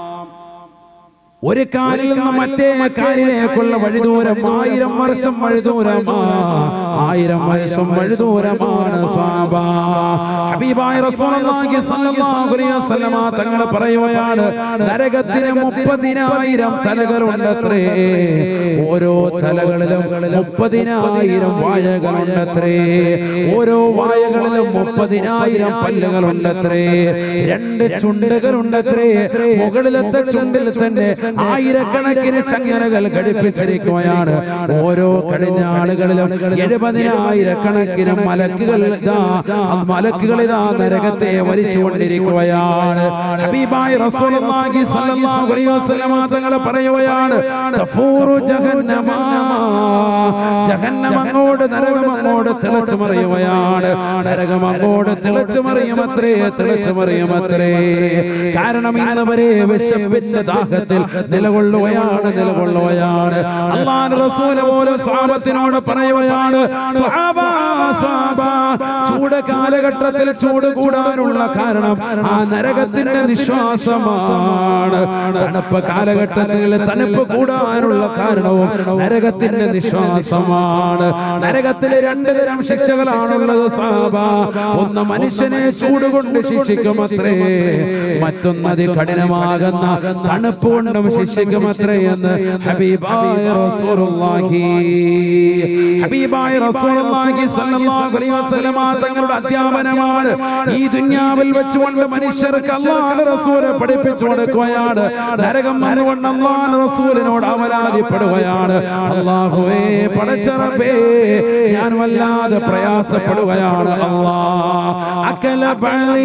ഒരു കാലിൽ നിന്ന് മറ്റേ കാലിലേക്കുള്ള വഴിദൂരം ആയിരം വർഷം വഴിദൂരമാ ആയിരം വർഷം വഴിദൂരമാണ് സാബ ഹബീബായ റസൂലുള്ളാഹി സ്വല്ലല്ലാഹു അലൈഹി വസല്ലമ തങ്ങൾ പറയുകയാണ് നരകത്തിന് മുപ്പതിനായിരം തലകളുണ്ടത്രേ ഓരോ തലകളിലും മുപ്പതിനായിരം വായകളുണ്ടത്രേ ഓരോ വായകളിലും മുപ്പതിനായിരം പല്ലുകളുണ്ടത്രേ രണ്ട് ചുണ്ടുകളുണ്ടത്രേ മുകളിലത്തെ ചുണ്ടിൽ തന്നെ ആയിരക്കണക്കിന് ചങ്ങലകൾ ഘടിപ്പിച്ചിരിക്കുകയാണ് ഓരോ കഴിഞ്ഞ ആളുകളിലും എഴുപതിനായിരക്കണക്കിന് മലക്കുകൾ ഇതാ ആ മലക്കുകൾ ഇതാ നരകത്തെ വലിച്ചുകൊണ്ടിരിക്കുകയാണ് ഹബീബായ റസൂലുള്ളാഹി സ്വല്ലല്ലാഹു അലൈഹി വസല്ലമ തങ്ങൾ പറയുകയാണ് തഫൂറു ജഹന്നമ ജഹന്നമ ജഹന്നം അങ്ങോട്ട് നരകം അങ്ങോട്ട് തിളച്ചു മറിയുകയാണ് നരകം അങ്ങോട്ട് തിളച്ചു മറിയുമത്രേ തിളച്ചു മറിയുമത്രേ കാരണം ഇന്ന് വരെ വിശപ്പിന്റെ ദാഹത്തിൽ നിലകൊള്ളുകയാണ് നിലകൊള്ളുകയാണ് അള്ളാഹ് റസൂല് പോലും സാപത്തിനോട് പറയുകയാണ് സ്വഹാബാ, സ്വഹാബാ, ചൂട് കാലഘട്ടത്തിൽ ചൂട് കൂടാനുള്ള കാരണം ആ നരകത്തിന്റെ നിശ്വാസമാണ് തണുപ്പ് കാലഘട്ടത്തിൽ തണുപ്പ് കൂടാനുള്ള കാരണവും നരകത്തിന്റെ നിശ്വാസമാണ് നരകത്തിലെ രണ്ട് തരം ശിക്ഷകളാണുള്ളത് സാബ ഒന്ന് മനുഷ്യനെ ചൂട് കൊണ്ട് ശിക്ഷിക്കുമത്രേ മറ്റൊന്നത് കഠിനമാകുന്ന തണുപ്പ് കൊണ്ടും ശിക്ഷിക്കുമത്രേ എന്ന് ഹബീബായ റസൂലുള്ളാഹി ഹബീബായ റസൂലുള്ളാഹി സ്വല്ലല്ലാഹു അലൈഹി വസല്ലമ തങ്ങളുടെ അധ്യാപനമാണ് ഈ ദുനിയാവിൽ വെച്ചുകൊണ്ട് മനുഷ്യർക്ക് അല്ലാഹുവിന്റെ റസൂലെ പഠിപ്പിച്ചു കൊടുക്കുകയാണ് നരകം വന്നുകൊണ്ട് അല്ലാഹുവിന്റെ റസൂലിനോട് അവലാതിപ്പെടുകയാണ് അല്ലാഹുവേ പടച്ചറബേ ഞാൻ വല്ലാതെ പ്രയാസപ്പെടുകയാണ് അല്ലാ അക്കല ബളി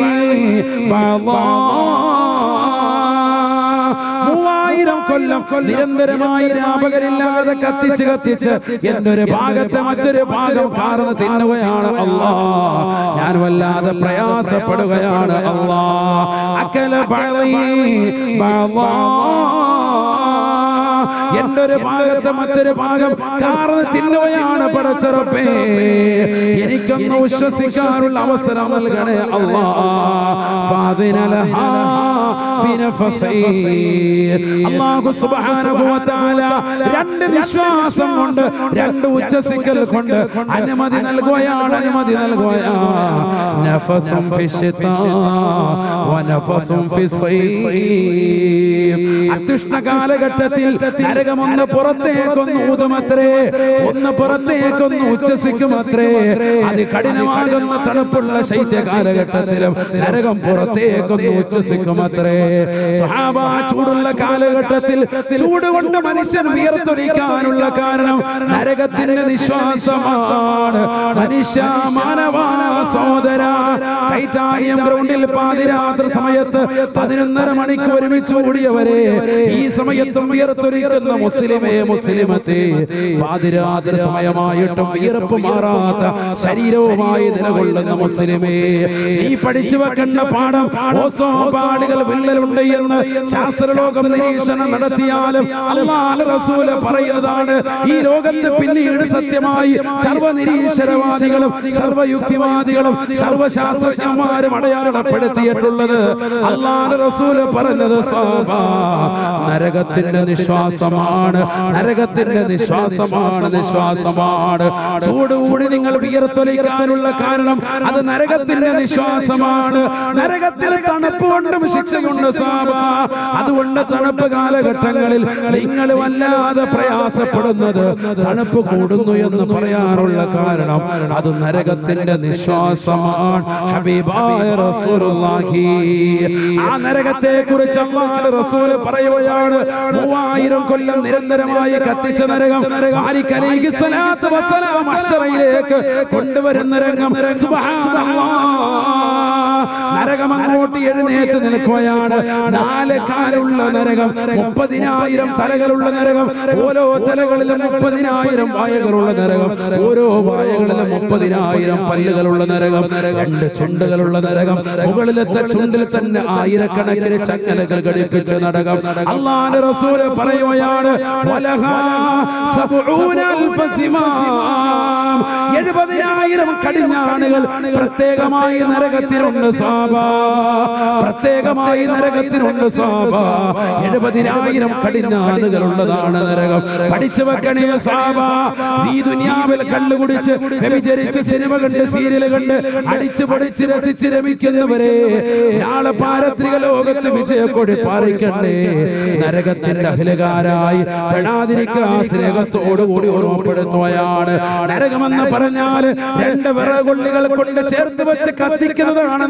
മൂവായിരം കൊല്ലം നിരന്തരമായി രാപകരില്ലാതെ കത്തിച്ച് കത്തിച്ച് എന്റെ ഒരു ഭാഗത്തെ മറ്റൊരു ഭാഗം കാർന്ന് തിന്നുകയാണ് അല്ലാ ഞാൻ വല്ലാതെ പ്രയാസപ്പെടുകയാണ് അല്ലാ അക്കല ബളി ബളാ എന്റെ ഒരു ഭാഗത്തെ മറ്റൊരു ഭാഗം കാർന്ന് തിന്നുകയാണ് പടച്ചറപ്പേ എനിക്കൊന്ന് വിശ്വസിക്കാനുള്ള അവസരം നൽകണേ അല്ലാ ഫാദിനലഹാ ബിനഫസൈ. അല്ലാഹു സുബ്ഹാനഹു വ തആല രണ്ട് നിശ്വാസം കൊണ്ട് രണ്ട് ഉച്ചസിക്കൽ കൊണ്ട് അനുമതി നൽകുകയാണ് അനുമതി നൽകുകയാണ് നഫസും ഫിശ്ശിത്താ വ നഫസും ഫിസ്സൈഫ് അത്യുഷ്ണ കാലഘട്ടത്തിൽ നരകമൊന്ന് പുറത്തേക്കൊന്ന് ഊതുമത്രേ ഒന്ന് പുറത്തേക്കൊന്ന് ഉച്ചസിക്കുമത്രേ അത് കഠിനമാകുന്ന തണുപ്പുള്ള ശൈത്യ കാലഘട്ടത്തിലും നരകം പുറത്തേക്കൊന്ന് ഉച്ചസിക്കുമത്രേ സഹാബ ചൂടുള്ള കാലഘട്ടത്തിൽ ചൂട് കൊണ്ട് മനുഷ്യൻ വിയർത്തൊലിക്കാനുള്ള കാരണം നരകത്തിന്റെ നിശ്വാസമാണ് മനുഷ്യ മാനവ സോദര ടൈറ്റാനിയം ഗ്രൗണ്ടിൽ പാതിരാത്രി സമയത്ത് പതിനൊന്നര മണിക്ക് ഒരുമിച്ച് കൂടിയവരെ ഈ സമയത്തും വിയർത്തൊലിക്കുന്ന മുസ്ലിമേ മുസ്ലിമത്തെ പാതിരാത്രി സമയമായിട്ടും വിയർപ്പ് മാറാത്ത ശരീരവുമായി നിലകൊള്ളുന്ന മുസ്ലിമേ നീ പഠിച്ചു വെക്കേണ്ട പാഠം ഓസോ പാടുകൾ വിള്ളലുണ്ട് എന്ന് ശാസ്ത്രലോകം നിരീക്ഷണം നടത്തിയാലും അള്ളാഹ് റസൂല് പറയുന്നതാണ് ഈ ലോകത്ത് പിന്നീട് സത്യമായി സർവ്വ നിരീശ്വരവാദികളും സർവ്വയുക്തിവാദികളും സർവ്വശാസ്ത്രജ്ഞന്മാരും അടയാളപ്പെടുത്തിയിട്ടുള്ളത് അള്ളാഹ് റസൂല് പറഞ്ഞത് സാബാ, നരകത്തിന്റെ നിശ്വാസമാണ് നരകത്തിന്റെ നിശ്വാസമാണ് നിശ്വാസമാണ് ചൂടുകൂടി നിങ്ങൾ വിയർത്തൊലിക്കാനുള്ള കാരണം അത് നരകത്തിന്റെ നിശ്വാസമാണ് നരകത്തിൽ തണുപ്പ് കൊണ്ടും ശിക്ഷയുണ്ട് സാബ അതുകൊണ്ട് തണുപ്പ് കാലഘട്ടങ്ങളിൽ നിങ്ങൾ വല്ലാതെ പ്രയാസപ്പെടുന്നത് തണുപ്പ് കൂടുന്നു എന്ന് പറയാറുള്ള കാരണം അത് നരകത്തിന്റെ നിശ്വാസമാണ് ഹബീബായ റസൂലുള്ളാഹി ആ നരകത്തെ കുറിച്ച് അള്ളാഹുവിന്റെ റസൂല് പറയുകയാണ് മൂവായിരം കൊല്ലം നിരന്തരമായി കത്തിച്ച നരകം മാലിക് അലൈഹി സ്വലാത്തു വസ്സലാം അക്ഷറയിലേക്ക് കൊണ്ടുവരുന്ന രംഗം നരകം അങ്ങോട്ട് എഴുന്നേറ്റ് നിൽക്കുകയാണ് നാല് കാലുള്ള നരകം മുപ്പതിനായിരം തലകളുള്ള നരകം ഓരോ തലകളിലും മുപ്പതിനായിരം വായകളുള്ള നരകം ഓരോ വായകളിലും മുപ്പതിനായിരം പല്ലുകളുള്ള നരകം രണ്ട് ചുണ്ടുകളുള്ള നരകം മുകളിലത്തെ ചുണ്ടിൽ തന്നെ ആയിരക്കണക്കിന് ചങ്ങലകൾ ഘടിപ്പിച്ച നരകം അള്ളാന്റെ റസൂല് പറയുകയാണ് വലഹാ സബ്ഊന അൽഫ സിമാം. എഴുപതിനായിരം കടിഞ്ഞാണുകൾ പ്രത്യേകമായി നരകത്തിനുണ്ട് സാബ പ്രത്യേകമായി നരകത്തിനുണ്ട് സാബ എഴുപതിനായിരം കടിഞ്ഞാണുകൾ ഉള്ളതാണ് നരകം പഠിച്ചു വെക്കണേ സാബ ഈ ദുനിയാവിൽ കള്ളുകുടിച്ച് വ്യഭിചരിച്ച് സിനിമ കണ്ട് സീരിയൽ കണ്ട് അടിച്ചു പൊടിച്ച് രസിച്ച് രമിക്കുന്നവരെ നാളെ പാരത്രിക ലോകത്ത് വിജയക്കൊടി പാറിക്കണ്ടേ നരകത്തിന്റെ അഖിലകാരായി പെടാതിരിക്കുക സ്നേഹത്തോടുകൂടി ഓർമ്മപ്പെടുത്തുകയാണ് നരകമെന്ന് പറഞ്ഞാൽ രണ്ട് വിറകൊള്ളികൾ കൊണ്ട് ചേർത്ത് വെച്ച് കത്തിക്കുന്നതാണെന്ന്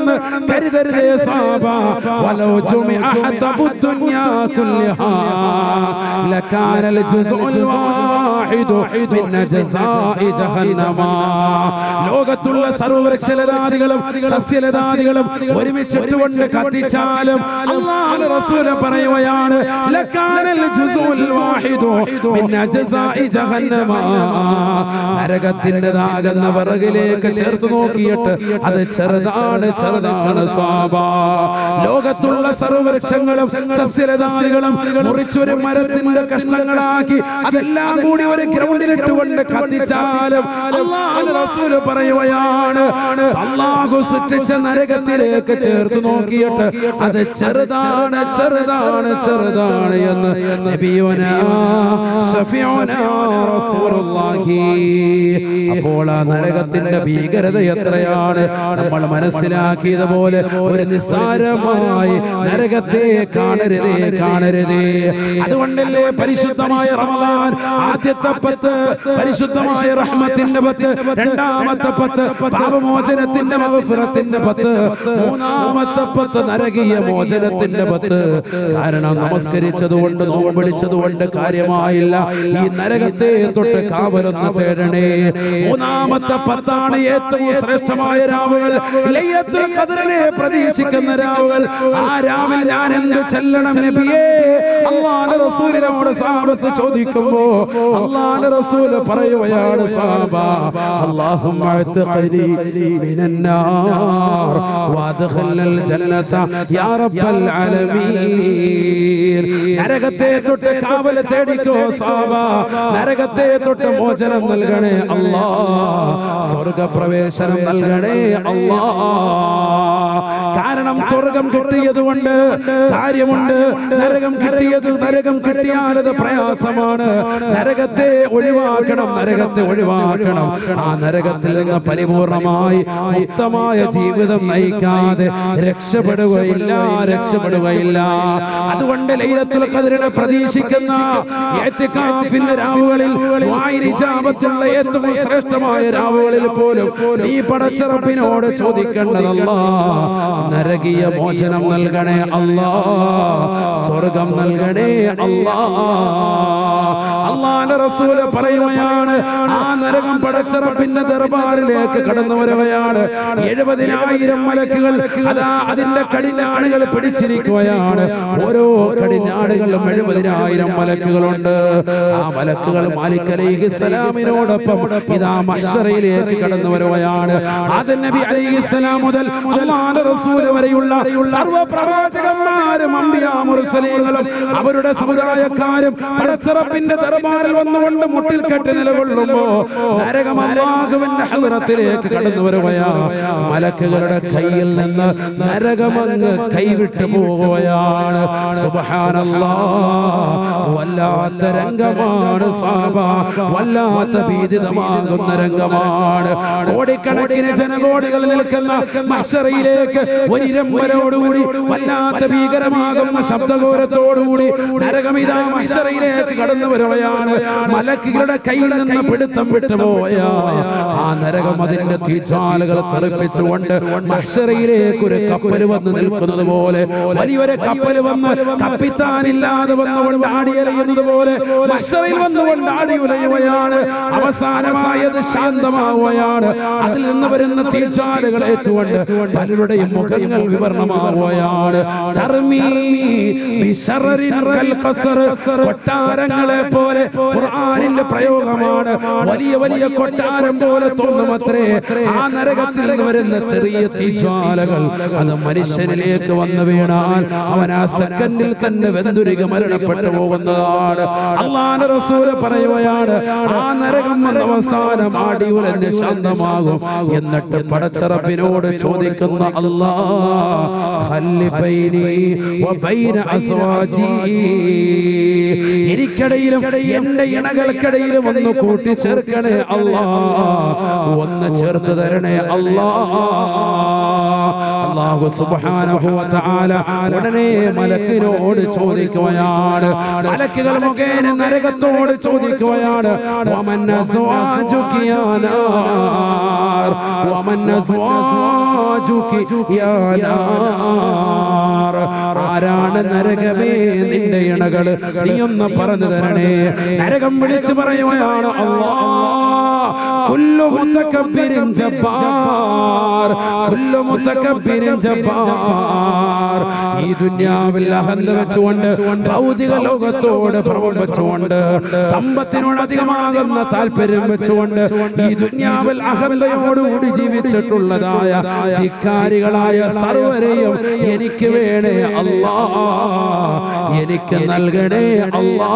നരകമാണെന്ന് കരുതരുതേ സാബ വലോ جمعت الدنيا كلها لكان الجزء الواحد من جزاء جهنم ലോകത്തുള്ള സർവവൃക്ഷലതാദികളും സസ്യലതാദികളും ഒരുമിച്ചിട്ടുകൊണ്ട് കത്തിച്ചാലും അള്ളാഹു റസൂൽ പറയുകയാണ് ലക്കാനൽ ജുസുൽ വാഹിദു മിൻ അജ്സാഇ ജഹന്നമ നരകത്തിൻ്റെതാകുന്ന വിറകിലേക്ക് ചേർത്ത് നോക്കിയിട്ട് അത് ചെറുതാണ് ചെറുതാണ് സ്വാഭ ലോകത്തുള്ള സർവവൃക്ഷങ്ങളും സസ്യലതാദികളും മുറിച്ചൊരു മരത്തിന്റെ കഷ്ണങ്ങളാക്കി അതെല്ലാം കൂടി ഒരു ഗ്രൗണ്ടിലിട്ടുകൊണ്ട് കത്തിച്ചാലും അള്ളാഹു റസൂല് പറയുകയാണ് അള്ളാഹു സൃഷ്ടിച്ച നരകത്തിലേക്ക് ചേർത്ത് നോക്കിയിട്ട് അത് ചെറുതാണ് ചെറുതാണ് ചെറുതാണ് എന്ന് നബിയുന ഷഫിയുന റസൂലുള്ളാഹി അപ്പോൾ ആ നരകത്തിന്റെ ഭീകരത എത്രയാണ് നമ്മൾ മനസ്സിലാക്കിയതുപോലെ ഒരു നിസ്സാരമായി നരകത്തെ കാണരുതേ കാണരുതേ അതുകൊണ്ടല്ലേ പരിശുദ്ധമായ റമദാൻ ആദ്യത്തെ പത്ത് പരിശുദ്ധമായ റഹ്മത്തിന്റെ പത്ത് രണ്ടാമത്തെ പത്ത് പാപമോചനത്തിന്റെ മഹഫിറത്തിന്റെ പത്ത് മൂന്നാമത്തെ പത്ത് നരകീയ മോചനത്തിന്റെ പത്ത് കാരണം നമസ്കരിച്ചതുകൊണ്ട് നോമ്പിടിച്ചതുകൊണ്ട് കാര്യമായില്ല ഈ നരകത്തെ തൊട്ട് കാവലൊന്ന് തേടണേ മൂന്നാമത്തെ പത്താണ് ഏറ്റവും ശ്രേഷ്ഠമായ രാവുകൾ ലയ്യത്തുൽ ഖദറിനെ പ്രതീക്ഷിക്കുന്ന രാവുകൾ ആ രാവിൽ ഞാൻ എന്ത് ചെല്ലണം നബിയേ അള്ളാഹുവിന്റെ റസൂലിനോട് സാബത്ത് ചോദിക്കുമ്പോ അള്ളാഹുവിന്റെ റസൂൽ പറയുകയാണ് സാബ اللهم اعتقني من النار وادخلنا الجنة يا رب العالمين നരകത്തെ തൊട്ട് കാവൽ തേടിക്കോ സാബ നരകത്തെ തൊട്ട് മോചനം നൽകണേ അല്ലാ സ്വർഗപ്രവേശനം നൽകണേ അല്ലാ കാരണം സ്വർഗം കിട്ടിയത് കൊണ്ട് കാര്യമുണ്ട് നരകം കിട്ടിയത് നരകം കിട്ടിയാൽ അത് പ്രയാസമാണ് നരകത്തെ ഒഴിവാക്കണം നരകത്തെ ഒഴിവാക്കണം ആ നരകത്തിൽ നിന്ന് പരിപൂർണമായി മുക്തമായ ജീവിതം നയിക്കാതെ രക്ഷപ്പെടുകയില്ല രക്ഷപ്പെടുകയില്ല അതുകൊണ്ട് ലൈലത്തുൽ ഖദറിനെ പ്രതീക്ഷിക്കുന്ന ഇഅ്തികാഫിന്റെ രാവുകളിൽ വായിനിജാബത്തുള്ള ഏറ്റവും ശ്രേഷ്ഠമായ രാവുകളിൽ പോലും നീ പടച്ചറപ്പിനോട് ചോദിക്കേണ്ടതല്ല നരകീയ മോചനം നൽകണേ അല്ലാ സ്വർഗം നൽകണേ അല്ലാ അള്ളാന്റെ റസൂല് പറയുകയാണ് ആ നരകം പടച്ചറപ്പിന്റെ ദർബാറിലേക്ക് കടന്നു വരവയാണ് എഴുപതിനായിരം മലക്കുകൾ അതാ അതിന്റെ കടിഞ്ഞാണുകൾ പിടിച്ചിരിക്കുകയാണ് ഓരോ കടിഞ്ഞാടുകളിലും എഴുപതിനായിരം മലക്കുകളുണ്ട് ആ മലക്കുകൾ മാലിക് അലൈഹി സ്വലാമിനോടൊപ്പം ഇതാ മഹ്ശറയിലേക്ക് കടന്നു വരുകയാണ് ആദം നബി അലൈഹി സ്വലാം മുതൽ അള്ളാഹുവിന്റെ റസൂല് വരെയുള്ള സർവ്വ പ്രവാചകന്മാരും അമ്പിയാ മുർസലീങ്ങളും അവരുടെ സമുദായക്കാരും പടച്ചറപ്പിന്റെ ദർബാറിൽ വന്നുകൊണ്ട് മുട്ടിൽ കെട്ടി നിലകൊള്ളുമ്പോ നരകം അല്ലാഹുവിന്റെ ഹദ്റത്തിലേക്ക് കടന്നു വരുകയാ മലക്കുകളുടെ കയ്യിൽ നിന്ന് നരകമങ്ങ് കൈവിട്ടു പോവുകയാണ് സുബ്ഹാനല്ലാ വല്ലാത്ത രംഗമാണ് സാബ വല്ലാത്ത ഭീതിതമാകുന്ന രംഗമാണ് കോടിക്കണക്കിന് ജനകോടികൾ നിൽക്കുന്ന മഹ്ശറയിലേക്ക് ഒരിരമ്പലോടുകൂടി വല്ലാത്ത ഭീകരമാകുന്ന ശബ്ദഘോരത്തോടുകൂടി നരകമിതാ മഹ്ശറയിലേക്ക് കടന്നു വരുകയാണ് മലക്കുകളുടെ കയ്യിൽ നിന്ന് പിടുത്തം വിട്ടുപോയ ആ നരകം അതിന്റെ തീച്ചാലുകൾ തെറിപ്പിച്ചുകൊണ്ട് മഹ്ശറയിലേക്ക് ഒരു കപ്പൽ വന്ന് നിൽക്കുന്നത് പോലെ വലിയൊരു കപ്പൽ വന്ന് കപ്പിത്താനില്ലാതെ വന്നുകൊണ്ട് ആടിയലയുന്നത് പോലെ മഹ്ശറയിൽ വന്നുകൊണ്ട് ആടി ഉലയുകയാണ് അവസാനമായത് ശാന്തമാവുകയാണ് അതിൽ നിന്ന് വരുന്ന തീച്ചാലുകൾ ഏറ്റുകൊണ്ട് പലരുടെയും മുഖങ്ങൾ വിവരണമാവുകയാണ് തർമീ ബിശററിൻ കൽ ഖസർ. കൊട്ടാരങ്ങളെ പോലെ ഖുർആനിന്റെ പ്രയോഗമാണ് വലിയ വലിയ കൊട്ടാരം പോലെ തോന്നുമത്രേ ആ നരകത്തിൽ നിന്ന് വരുന്ന ചെറിയ തീജ്വാലകൾ അത് മനുഷ്യനിലേക്ക് വന്നു വീണാൽ അവൻ ആ സെക്കൻഡിൽ തന്നെ വെന്തുരുക മരണപ്പെട്ടു പോകുന്നതാണ് അള്ളാന്റെ റസൂല് പറയുകയാണ് ആ നരകം വന്ന അവസാനം ആടി ഉലഞ്ഞ് ശാന്തമാകും എന്നിട്ട് പടച്ചറപ്പിനോട് ചോദിക്കുന്ന അല്ലാ ഹല്ലി ബൈനി വബൈന അസ്വാജി എനിക്കിടയിലും എന്റെ ഇണകൾക്കിടയിലും ഒന്ന് കൂട്ടിച്ചേർക്കണേ അല്ലാ ഒന്ന് ചേർത്ത് തരണേ അല്ലാ അല്ലാഹു സുബ്ഹാനഹു വ തആല ഉടനെ മലക്കിനോട് മലക്കിനോട് ചോദിക്കുകയാണ് മലക്കുകൾ മുഖേന നരകത്തോട് ചോദിക്കുകയാണ് വമൻ അസ്വാജുകി യാ നാർ വമൻ അസ്വാജുകി യാ നാർ ആരാണ് നരകമേ നിന്റെ ഇണകള് നീ ഒന്ന് പറഞ്ഞു തരണേ നരകം വിളിച്ചു പറയുകയാണ് അല്ലാ കുല്ലു മുതകബ്ബിരിൻ ജബ്ബാർ കുല്ലു മുതകബ്ബിരിൻ ജബ്ബാർ ഈ ദുനിയാവിൽ അഹന്ത വെച്ചുകൊണ്ട് ഭൗതിക ലോകത്തോട് ഭ്രമം വെച്ചുകൊണ്ട് സമ്പത്തിനോട് അധികമാകുന്ന താല്പര്യം വെച്ചുകൊണ്ട് ഈ ദുനിയാവിൽ അഹന്തയോടുകൂടി ജീവിച്ചിട്ടുള്ളതായ ധിക്കാരികളായ സർവരെയും എനിക്ക് വേണേ അല്ലാ എനിക്ക് നൽകണേ അല്ലാ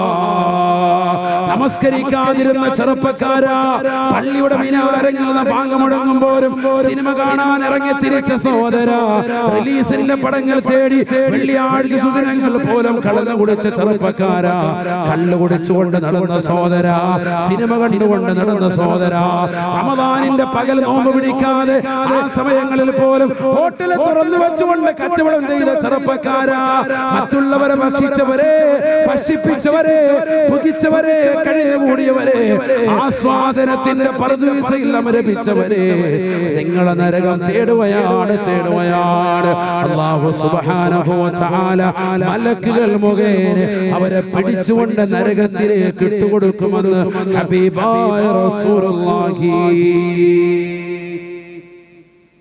നമസ്കരിക്കാതിരുന്ന ചെറുപ്പക്കാരാ പള്ളിയുടെ മിനാരങ്ങളിൽ നിന്ന് ബാങ്ക് മുടങ്ങുമ്പോഴും സിനിമ കാണാൻ ഇറങ്ങി തിരിച്ച സഹോദര റിലീസിന്റെ പടങ്ങൾ തേടി വെള്ളിയാഴ്ച സുദിനങ്ങൾ പോലും കടന്നു കുടിച്ച ചെറുപ്പക്കാരാ കള്ളു കുടിച്ചുകൊണ്ട് നടന്ന സഹോദര സിനിമ കണ്ടുകൊണ്ട് നടന്ന സഹോദര റമദാനിന്റെ പകൽ നോമ്പ് പിടിക്കാതെ ആ സമയങ്ങളിൽ പോലും ഹോട്ടൽ തുറന്നു വെച്ചുകൊണ്ട് കച്ചവടം ചെയ്ത ചെറുപ്പക്കാരാ മറ്റുള്ളവരെ ഭക്ഷിച്ചവരെ ഭക്ഷിപ്പിച്ചവരെ പുകിച്ചവരെ കഴിഞ്ഞു കൂടിയവരെ ആസ്വാദനത്തിന്റെ പരദീസയിൽ അമരപിച്ചവരെ നിങ്ങളെ നരകം തേടുകയാണ് തേടുകയാണ് അള്ളാഹു സുബ്ഹാനഹു വ തആല മലക്കുകൾ മുഖേന അവരെ പിടിച്ചുകൊണ്ട് നരകത്തിലേക്ക് ഇട്ടുകൊടുക്കുമെന്ന് ഹബീബായ റസൂലുള്ളാഹി